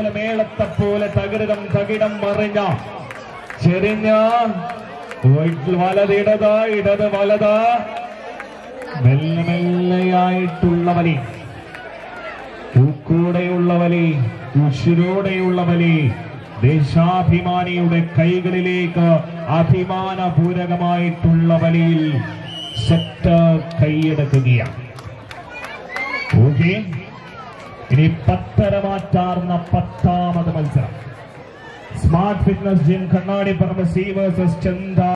മേളത്തെ പോലെ തകൃതം തകിടം മറിഞ്ഞ ചെറിഞ്ഞ വലത് ഇടത് ഇടത് വലത് മെല്ലെ മെല്ലെയായിട്ടുള്ള വലി ൂക്കൂടെയുള്ള വലി ഉഷിരോടെയുള്ള വലി ദേശാഭിമാനിയുടെ കൈകളിലേക്ക് അഭിമാനപൂരകമായിട്ടുള്ള വലിയിൽ സെറ്റ് കൈയെടുക്കുകയാണ് ഓക്കെ ഇനി പത്തര മാറ്റാർന്ന പത്താമത് മത്സരം സ്മാർട്ട് ഫിറ്റ്നസ് ജിം കണ്ണാടി പറമ്പ് സി വേഴ്സസ് ചന്ത